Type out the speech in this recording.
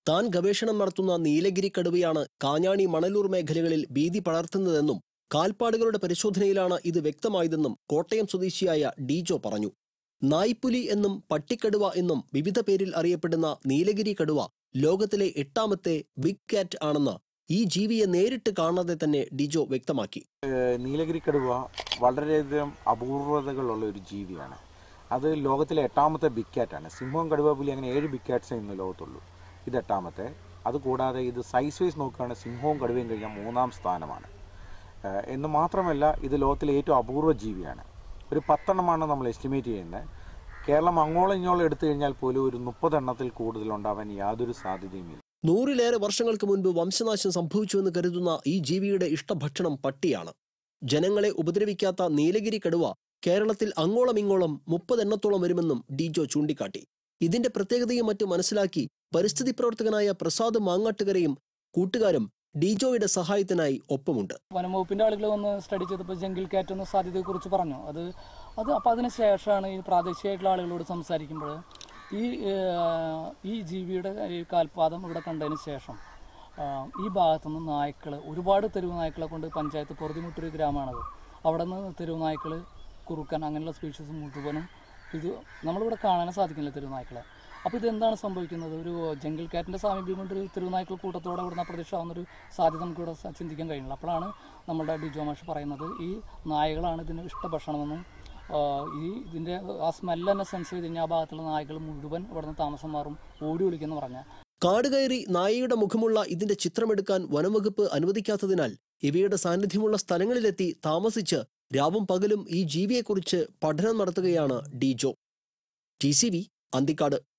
താൻ ഗവേഷണം നടത്തുന്ന നീലഗിരി കടുവയാണ് കാഞ്ഞാണി മണലൂർ മേഖലകളിൽ ഭീതി പടർത്തുന്നതെന്നും കാൽപ്പാടുകളുടെ പരിശോധനയിലാണ് ഇത് വ്യക്തമായതെന്നും കോട്ടയം സ്വദേശിയായ ഡിജോ പറഞ്ഞു നായ്പുലി എന്നും പട്ടിക്കടുവ എന്നും വിവിധ പേരിൽ അറിയപ്പെടുന്ന നീലഗിരി കടുവ ലോകത്തിലെ എട്ടാമത്തെ ബിഗ് കാറ്റ് ആണെന്ന് ഈ ജീവിയെ നേരിട്ട് കാണാതെ തന്നെ ഡിജോ വ്യക്തമാക്കി നീലഗിരി കടുവ വളരെയധികം അപൂർവതകളുള്ള ഒരു ജീവിയാണ് അത് ലോകത്തിലെ എട്ടാമത്തെ ബിഗ് കാറ്റാണ് സിംഹം കടുവ പുലി അങ്ങനെ ഏഴ് ബിഗ് കാറ്റ്സേ ഇന്ന് ലോകത്തുള്ളൂ ഇത് എട്ടാമത്തെ അതുകൂടാതെ ഇത് സൈസ് വൈസ് നോക്കുകയാണെങ്കിൽ സിംഹവും കടുവയും കഴിഞ്ഞാൽ മൂന്നാം സ്ഥാനമാണ് ഏഹ് എന്ന് മാത്രമല്ല ഇത് ലോകത്തിലെ ഏറ്റവും അപൂർവ ജീവിയാണ് ഒരു പത്തെണ്ണമാണ് നമ്മൾ എസ്റ്റിമേറ്റ് ചെയ്യുന്നത് കേരളം അങ്ങോളം ഇങ്ങോളം എടുത്തു കഴിഞ്ഞാൽ പോലും ഒരു മുപ്പതെണ്ണത്തിൽ കൂടുതൽ ഉണ്ടാവാൻ യാതൊരു സാധ്യതയുമില്ല നൂറിലേറെ വർഷങ്ങൾക്ക് മുൻപ് വംശനാശം സംഭവിച്ചുവെന്ന് കരുതുന്ന ഈ ജീവിയുടെ ഇഷ്ടഭക്ഷണം പട്ടിയാണ് ജനങ്ങളെ ഉപദ്രവിക്കാത്ത നീലഗിരി കടുവ കേരളത്തിൽ അങ്ങോളം ഇങ്ങോളം മുപ്പതെണ്ണത്തോളം വരുമെന്നും ഡിജോ ചൂണ്ടിക്കാട്ടി ഇതിന്റെ പ്രത്യേകതയും മറ്റും മനസ്സിലാക്കി പരിസ്ഥിതി പ്രവർത്തകനായ പ്രസാദ് മാങ്ങാട്ടുകരയും കൂട്ടുകാരും ഡിജോയുടെ സഹായത്തിനായി ഒപ്പമുണ്ട് വനംവകുപ്പിൻ്റെ ആളുകൾ വന്ന് സ്റ്റഡി ചെയ്തപ്പോൾ ജംഗിൾ കാറ്റ് എന്ന സാധ്യതയെക്കുറിച്ച് പറഞ്ഞു അത് അത് അപ്പോൾ അതിന് ശേഷമാണ് ഈ പ്രാദേശികമായിട്ടുള്ള ആളുകളോട് സംസാരിക്കുമ്പോൾ ഈ ഏഹ്, ഈ ജീവിയുടെ ഈ കാൽപാദം ഇവിടെ കണ്ടതിന് ശേഷം ആഹ്, ഈ ഭാഗത്തുനിന്ന് നായ്ക്കൾ ഒരുപാട് തെരുവ് നായ്ക്കളെ കൊണ്ട് പഞ്ചായത്ത് പൊറുതിമുട്ടൊരു ഗ്രാമമാണത് അവിടെ നിന്ന് തെരുവ് നായ്ക്കൾ കുറുക്കൻ അങ്ങനെയുള്ള സ്പീഷീസ് മുഴുവനും ഇത് നമ്മളിവിടെ കാണാൻ സാധിക്കില്ല തെരുവ് നായ്ക്കളെ അപ്പോൾ ഇത് എന്താണ് സംഭവിക്കുന്നത് ഒരു ജംഗിൾ കാറ്റിൻ്റെ സാമീപ്യം കൊണ്ട് ഒരു തെരുവുനായ്ക്കൾ കൂട്ടത്തോടെ ഇവിടുന്ന് അപ്രത്യക്ഷമാവുന്നൊരു സാധ്യത നമുക്ക് ഇവിടെ സ- ചിന്തിക്കാൻ കഴിയുന്നില്ല അപ്പോഴാണ് നമ്മുടെ ഡിജോ മാഷ് പറയുന്നത് ഈ നായകളാണ് ഇതിന് ഇഷ്ടഭക്ഷണമെന്നും ആ, ഈ ഇതിൻ്റെ ആ സ്മെല്ല് തന്നെ സെൻസ് ചെയ്ത് കഴിഞ്ഞാൽ ആ ഭാഗത്തുള്ള നായകൾ മുഴുവൻ ഇവിടുന്ന് താമസം മാറും ഓടി വിളിക്കുന്നു പറഞ്ഞാൽ കാട് കയറി നായയുടെ മുഖമുള്ള ഇതിന്റെ ചിത്രമെടുക്കാൻ വനംവകുപ്പ് അനുവദിക്കാത്തതിനാൽ ഇവയുടെ സാന്നിധ്യമുള്ള സ്ഥലങ്ങളിലെത്തി താമസിച്ച് രാവും പകലും ഈ ജീവിയെക്കുറിച്ച് പഠനം നടത്തുകയാണ് Dijo T C V Anthikad